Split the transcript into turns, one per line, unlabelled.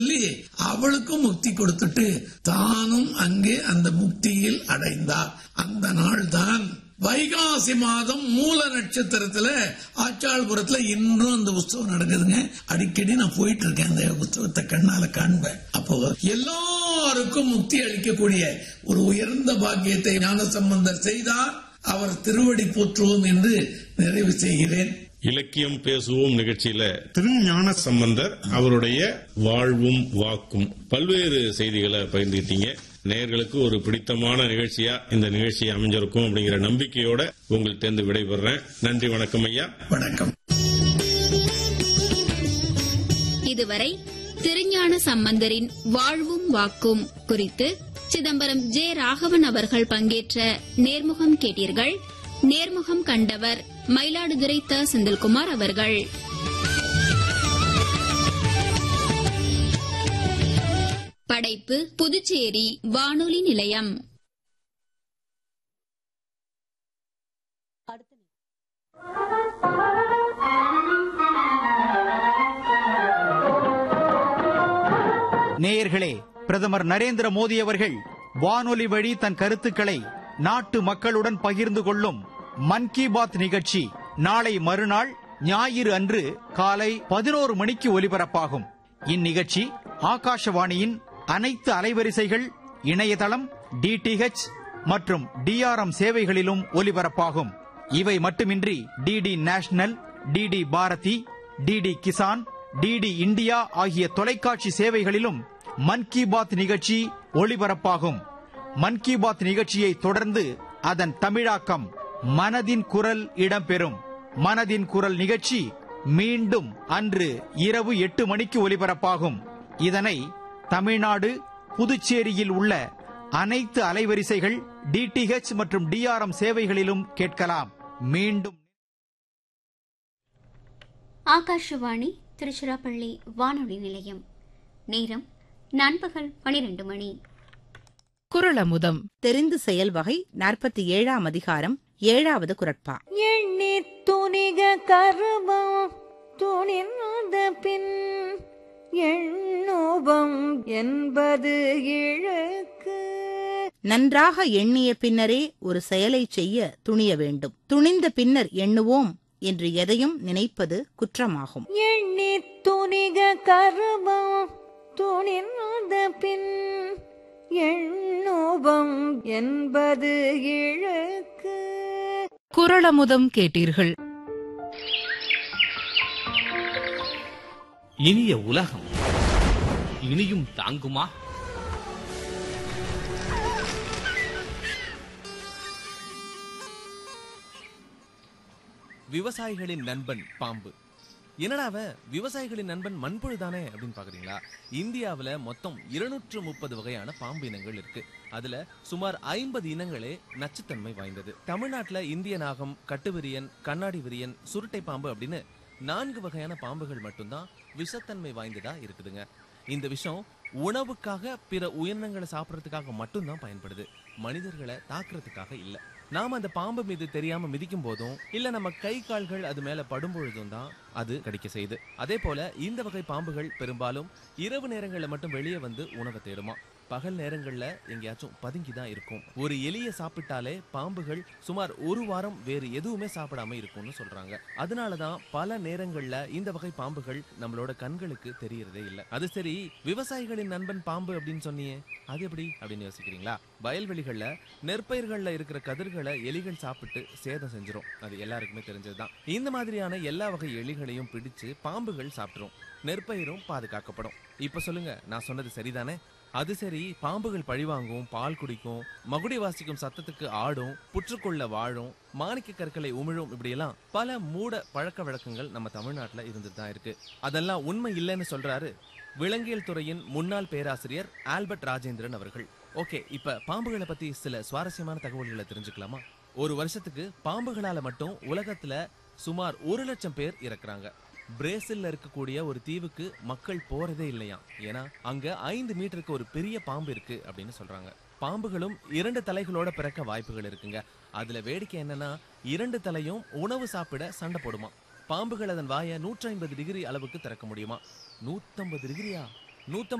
சொல்லி அவளுக்கும் முக்தி கொடுத்துட்டு தானும் அங்கே அந்த முக்தியில் அடைந்தார் அந்த நாள் தான் வைகாசி மாதம் மூல நட்சத்திரத்துல ஆச்சாள்புரத்துல இன்னும் அந்த உற்சவம் நடக்குதுங்க அடிக்கடி நான் போயிட்டு இருக்கேன் அந்த உற்சவத்தை கண்ணால காண்பேன் அப்போ எல்லாருக்கும் முக்தி அளிக்கக்கூடிய ஒரு உயர்ந்த பாக்கியத்தை ஞான சம்பந்தர் செய்தார் அவர் திருவடி போற்றுவோம் என்று நிறைவு செய்கிறேன்
இலக்கியம் பேசுவோம் நிகழ்ச்சியில திருஞான சம்பந்தர் அவருடைய வாழ்வும் வாக்கும் பல்வேறு செய்திகளை பகிர்ந்துக்கிட்டீங்க நேயர்களுக்கு ஒரு பிடித்தமான நிகழ்ச்சியா இந்த நிகழ்ச்சி அமைஞ்சிருக்கும் அப்படிங்கிற நம்பிக்கையோட உங்கள் தேர்ந்து விடைபெறேன் நன்றி வணக்கம் ஐயா
வணக்கம்
இதுவரை திருஞான சம்பந்தரின் வாழ்வும் வாக்கும் குறித்து சிதம்பரம் ஜே ராகவன் அவர்கள் பங்கேற்ற நேர்முகம் கேட்டீர்கள் நேர்முகம் கண்டவர் மயிலாடுதுறை த செந்தில்குமார் அவர்கள் படைப்பு புதுச்சேரி வானொலி நிலையம்
நேயர்களே பிரதமர் நரேந்திர மோடி அவர்கள் வானொலி வழி தன் கருத்துக்களை நாட்டு மக்களுடன் பகிர்ந்து கொள்ளும் மன் கி பாத் நிகழ்ச்சி நாளை மறுநாள் ஞாயிறு அன்று காலை பதினோரு மணிக்கு ஒலிபரப்பாகும் இந்நிகழ்ச்சி ஆகாஷவாணியின் அனைத்து அலைவரிசைகள் இணையதளம் டிடிஹெச் மற்றும் டிஆர்எம் சேவைகளிலும் ஒலிபரப்பாகும் இவை மட்டுமின்றி DD National DD Bharati DD Kisan DD India ஆகிய தொலைக்காட்சி சேவைகளிலும் மன் கி பாத் நிகழ்ச்சி ஒளிபரப்பாகும் மன் கி பாத் நிகழ்ச்சியை தொடர்ந்து அதன் தமிழாக்கம் மனதின் குரல் இடம்பெறும் மனதின் குரல் நிகழ்ச்சி மீண்டும் அன்று இரவு எட்டு மணிக்கு ஒலிபரப்பாகும் இதனை தமிழ்நாடு புதுச்சேரியில் உள்ள அனைத்து அலைவரிசைகள் டிடிஹெச் மற்றும் டிஆர்எம் சேவைகளிலும் கேட்கலாம் மீண்டும்
ஆகாஷவாணி திருச்சிராப்பள்ளி வானொலி நிலையம் நேரம் நண்பகல் பனிரெண்டு மணி
குரலமுதம்
தெரிந்து செயல் வகை நாற்பத்தி ஏழாம் அதிகாரம் ஏழாவது குரட்பா
எண்ணி துணிக கருமம் துணிந்த பின் எண்ணூபம் என்பது இழக்கு
நன்றாக எண்ணிய பின்னரே ஒரு செயலை செய்ய துணிய வேண்டும் துணிந்த பின்னர் எண்ணுவோம் என்று எதையும் நினைப்பது குற்றமாகும்
எண்ணி துணிக கருமம் துணிந்த பின் எண்ணூபம் என்பது இழக்கு
குரலமுதம் கேட்டீர்கள்
இனிய உலகம் இனியும் தாங்குமா விவசாயிகளின் நண்பன் பாம்பு என்னடா அவன் விவசாயிகளின் நண்பன் மண்புழு தானே அப்படின்னு பாக்குறீங்களா இந்தியாவுல மொத்தம் இருநூற்று முப்பது வகையான பாம்பு இனங்கள் இருக்கு அதுல சுமார் ஐம்பது இனங்களே நச்சுத்தன்மை வாய்ந்தது தமிழ்நாட்டுல இந்திய நாகம் கட்டுவிரியன் கண்ணாடி விரியன் சுருட்டை பாம்பு அப்படின்னு நான்கு வகையான பாம்புகள் மட்டும்தான் விஷத்தன்மை வாய்ந்ததா இருக்குதுங்க இந்த விஷம் உணவுக்காக பிற உயிரினங்களை சாப்பிடறதுக்காக மட்டும்தான் பயன்படுது மனிதர்களை தாக்குறதுக்காக இல்ல நாம அந்த பாம்பு மீது தெரியாம மிதிக்கும் போதும் இல்ல நம்ம கை கால்கள் அது மேல படும் பொழுதும் தான் அது கடிக்க செய்யுது அதே போல இந்த வகை பாம்புகள் பெரும்பாலும் இரவு நேரங்கள்ல மட்டும் வெளியே வந்து உணவை தேடுமா பகல் நேரங்கள்ல எங்கேயாச்சும் பதுங்கி தான் இருக்கும் ஒரு எலிய சாப்பிட்டாலே பாம்புகள் சுமார் ஒரு வாரம் வேறு எதுவுமே சாப்பிடாம இருக்கும்னு சொல்றாங்க அதனாலதான் பல நேரங்கள்ல இந்த வகை பாம்புகள் நம்மளோட கண்களுக்கு தெரியறதே இல்ல அது சரி விவசாயிகளின் நண்பன் பாம்பு அப்படின்னு சொன்னியே அது எப்படி அப்படின்னு யோசிக்கிறீங்களா வயல்வெளிகள்ல நெற்பயிர்கள்ல இருக்கிற கதிர்களை எலிகள் சாப்பிட்டு சேதம் செஞ்சிரும் அது எல்லாருக்குமே தெரிஞ்சதுதான் இந்த மாதிரியான எல்லா வகை எலிகளையும் பிடிச்சு பாம்புகள் சாப்பிட்டுரும் நெற்பயிரும் பாதுகாக்கப்படும் இப்ப சொல்லுங்க நான் சொன்னது சரிதானே அது சரி பாம்புகள் பழிவாங்கும் பால் குடிக்கும் மகுடி வாசிக்கும் சத்தத்துக்கு ஆடும் புற்றுக்குள்ள வாழும் மாணிக்க கற்களை உமிழும் இப்படியெல்லாம் பல மூட பழக்க வழக்கங்கள் நம்ம தமிழ்நாட்டுல இருந்துட்டு தான் இருக்கு அதெல்லாம் உண்மை இல்லைன்னு சொல்றாரு விலங்கியல் துறையின் முன்னாள் பேராசிரியர் ஆல்பர்ட் ராஜேந்திரன் அவர்கள் ஓகே இப்ப பாம்புகளை பத்தி சில சுவாரஸ்யமான தகவல்களை தெரிஞ்சுக்கலாமா ஒரு வருஷத்துக்கு பாம்புகளால மட்டும் உலகத்துல சுமார் ஒரு லட்சம் பேர் இறக்குறாங்க பிரேசில்ல இருக்கக்கூடிய ஒரு தீவுக்கு மக்கள் போறதே இல்லையாம் ஏன்னா அங்க ஐந்து மீட்டருக்கு ஒரு பெரிய பாம்பு இருக்கு அப்படின்னு சொல்றாங்க பாம்புகளும் இரண்டு தலைகளோட பிறக்க வாய்ப்புகள் இருக்குங்க அதுல வேடிக்கை என்னன்னா இரண்டு தலையும் உணவு சாப்பிட சண்டை போடுமா பாம்புகள் அதன் வாயை நூற்றி ஐம்பது டிகிரி அளவுக்கு திறக்க முடியுமா நூத்தம்பது டிகிரியா நூத்தி